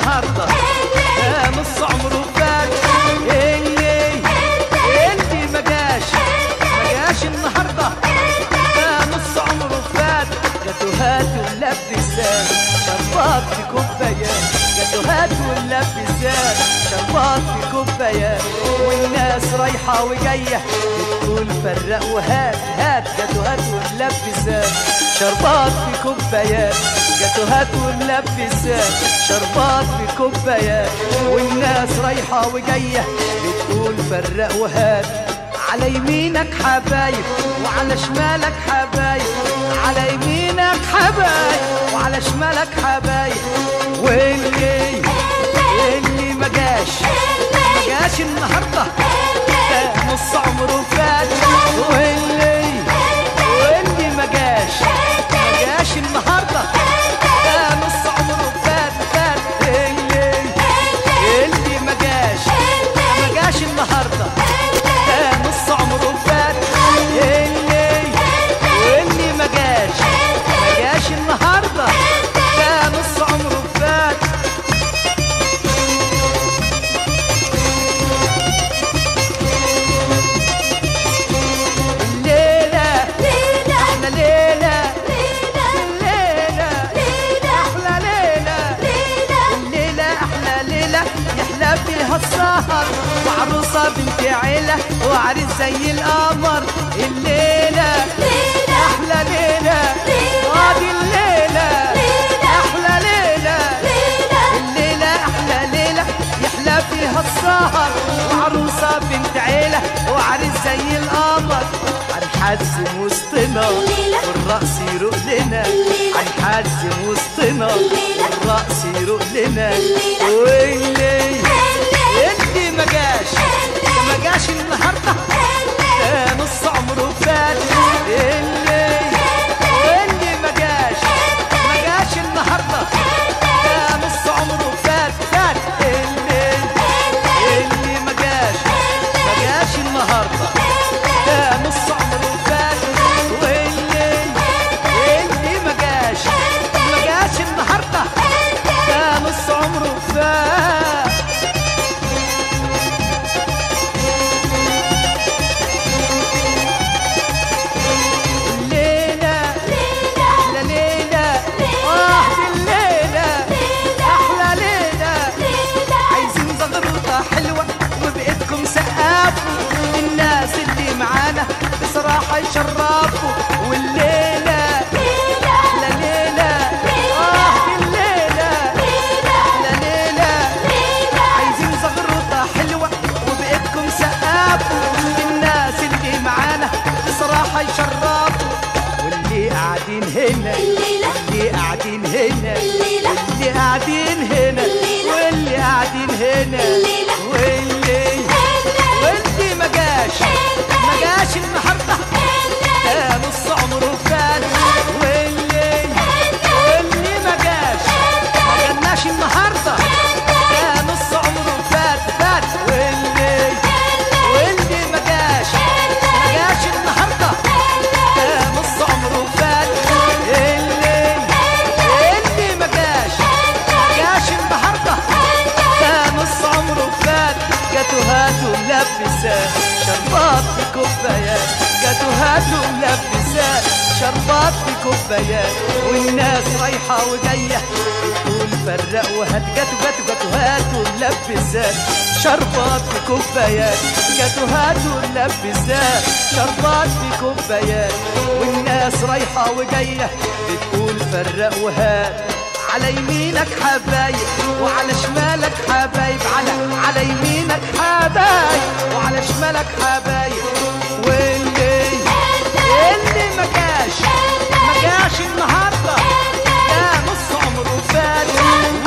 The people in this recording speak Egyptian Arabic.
النهارده ده نص عمره فات اللي اللي ما جاش ما جاش النهارده ده نص عمره فات جاتوهات ولبسات شربات في كوبايات جاتوهات ولبسات شربات في كوبايات والناس رايحة وجاية بتقول فرق وهات هات جاتوهات ولبسات شربات في كوبايات جاتوهات ولبسات شربات في كوبايات والناس رايحة وجاية بتقول فرق وهات على يمينك حبايب وعلى شمالك حبايب على يمينك حبايب وعلى شمالك حبايب واللي اللي ما جاش ما جاش النهارده ده نص عمره فات واللي واللي ما جاش ما جاش النهارده ده نص عمره فات فات اللي اللي ما جاش ما جاش النهارده ده نص عمره فات اللي واللي ما جاش ما جاش النهارده ده نص عمره فات الليله احلى ليله الليله احلى ليله الليله احلى ليله يحلى فيها السهر وعروسه بنت عيله وعريس زي القمر الليله احلى ليله هذه الليله احلى ليله الليله احلى ليله يحلى فيها السهر وعروسه بنت عيله وعريس زي القمر هنحزم وسطنا والرقص يروق لنا هنحزم وسطنا والرقص يروق لنا واللي اللي ما جاش ما جاش النهارده ده نص عمره فات اللي اللي ما جاش ما جاش النهارده ده نص عمره فات فات اللي اللي ما جاش ما جاش النهارده ده نص عمره فات واللي اللي ما جاش ما جاش النهارده ده نص عمره فات الليلة أحلى ليلة آه دي الليلة أحلى ليلة عايزين زغروطة حلوة وبإيدكم سقافوا الناس اللي معانا بصراحة يشرفوا والليلة أحلى ليلة آه دي الليلة أحلى ليلة عايزين زغروطة حلوة وبإيدكم سقافوا الناس اللي معانا بصراحة يشرفوا واللي قاعدين هنا اللي قاعدين هنا واللي قاعدين هنا واللي قاعدين هنا واللي واللي ما جاش ما جاش النهارده ده نص عمره فات واللي واللي ما جاش ما جالناش النهارده ده نص عمره فات فات واللي واللي ما جاش ما جاش النهارده ده نص عمره فات اللي اللي ما جاش ما جاش النهارده ده نص عمره فات جاتوهات وملبسات شربات في كوبايات جاتوهات وملبسات شربات في كوبايات والناس رايحة وجاية بتقول فرق وهات جاتو جاتو جاتوهات وملبسات شربات في كوبايات جاتوهات وملبسات شربات في كوبايات والناس رايحة وجاية بتقول فرق وهات على يمينك حبايب وعلى شمالك حبايب على على يمينك حبايب وعلى شمالك حبايب واللي اللي ما جاش ما جاش النهارده ده نص عمره فات